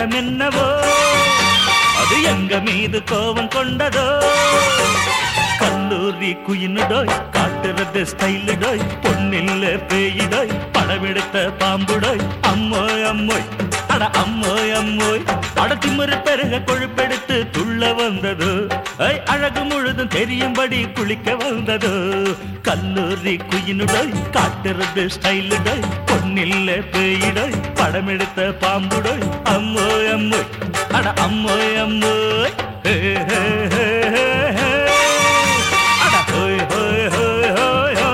கொட்டம் என்னவோ அது எங்க மீது கோபம் கொண்டதோ கல்லூரி குயினுடோய் காட்டுறது ஸ்டைலுடோய் பொன்னில்ல பேயிடோய் படமெடுத்த பாம்புடோய் அம்மோய் அம்மோய் அட அம்மோய் அம்மோய் அட திமிரு பெருக கொழுப்பெடுத்து துள்ள வந்தது ஐ அழகு முழுதும் தெரியும்படி குளிக்க வந்தது கல்லூரி குயினுடோய் காட்டுறது ஸ்டைலுடோய் பொன்னில்ல பேயிடோய் படமெடுத்த பாம்புடோய் அம்மோய் அம்மோய் அட அம்மோய் அம்மோய் ஹே, ஹே, ஹே, ஹே, ஹே. அட ஹோய், ஹோய், ஹோய், ஹோய், ஹோய்.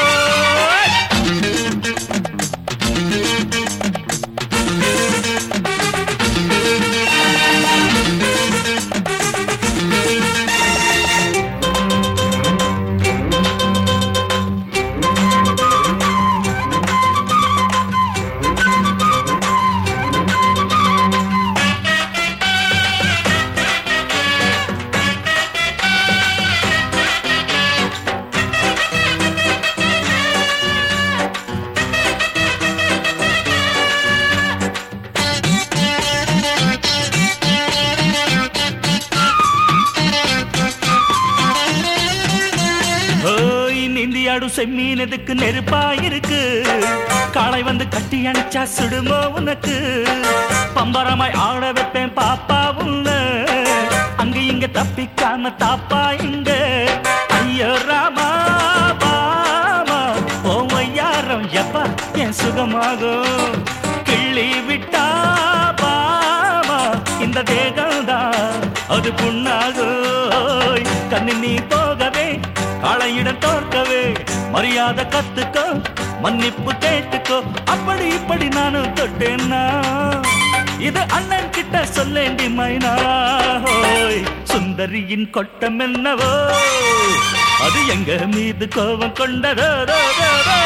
ஓய் நீந்தியாடும் செம்மீன் எதுக்கு நெருப்பா இருக்கு காளை வந்து கட்டி அணைச்சா சுடுமோ உனக்கு பம்பரமாய் ஆட வைப்பேன் பாப்பா உன்ன அங்க இங்க தப்பிக்காம தாப்பா இங்க ஐயோ ராமா பாமா ஓமையாரம் எப்பா என் சுகமாகும் கிள்ளி விட்டா பாமா இந்த தேகம்தான் அது புண்ணாகும் கண்ணு நீ போகவே காளையிடம் தோற்கவே மரியாதை கத்துக்கோ மன்னிப்பு கேட்டுக்கோ அப்படி இப்படி நானும் தொட்டேன்னா இது அண்ணன் கிட்ட சொல்லேண்டி மைனா ஹோய் சுந்தரியின் கொட்டம் என்னவோ அது எங்க மீது கோபம் கொண்டதோ ரோ, ரோ, ரோ.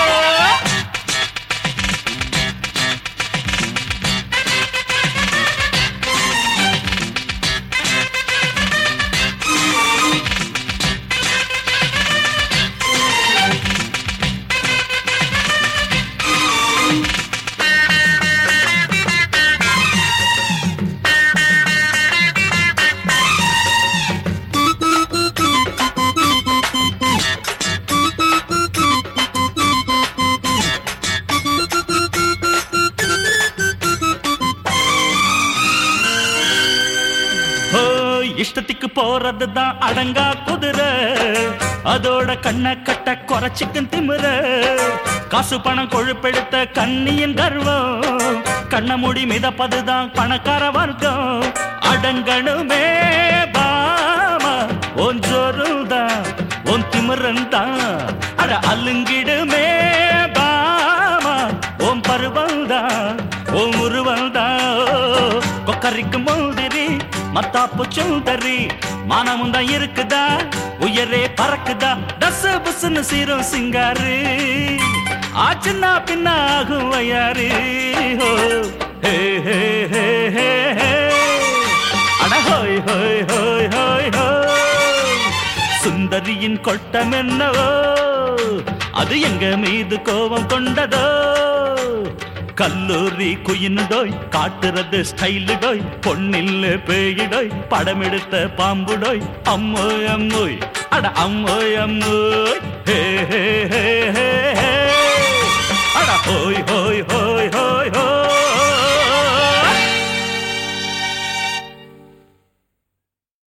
ஓ இஷ்டத்துக்கு போறது தான் அடங்கா குதிரை அதோட கண்ணை கட்ட குறைச்சிக்கும் திமிர காசு பணம் கொழுப்பெடுத்த கண்ணியின் கர்வம் கண்ண மூடி மிதப்பதுதான் பணக்கார வர்க்கம் அடங்கணுமே பாமா உன் ஜோருதான் உன் திமிரந்தான் அட அலுங்கிடுமே பாமா உன் பருவந்தான் உன் உருவந்தான் கொக்கரிக்கும் மோதிரி மத்தாப்பு சுந்தரி மானமும் தான் இருக்குதா உயரே பறக்குதா டஸ் புஸ்னு சீரும் சிங்காரு ஆச்சுன்னா பின்ன ஆகும் வயாரு ஹோ ஹே ஹே ஹே ஹே ஹே அட ஹோய் ஹோய் ஹோய் ஹோய் ஹோய் சுந்தரியின் கொட்டம் என்னவோ அது எங்க மீது கோபம் கொண்டதோ கல்லூரி குயினுடோய் காட்டுறது ஸ்டைலுடோய் பொன்னில்ல பேயிடோய் படம் எடுத்த பாம்புடோய் அம்மோய் அம்மோய் அட அம்மோய் அம்மோய் ஹே ஹே ஹே ஹே ஹே அட ஹோய் ஹோய்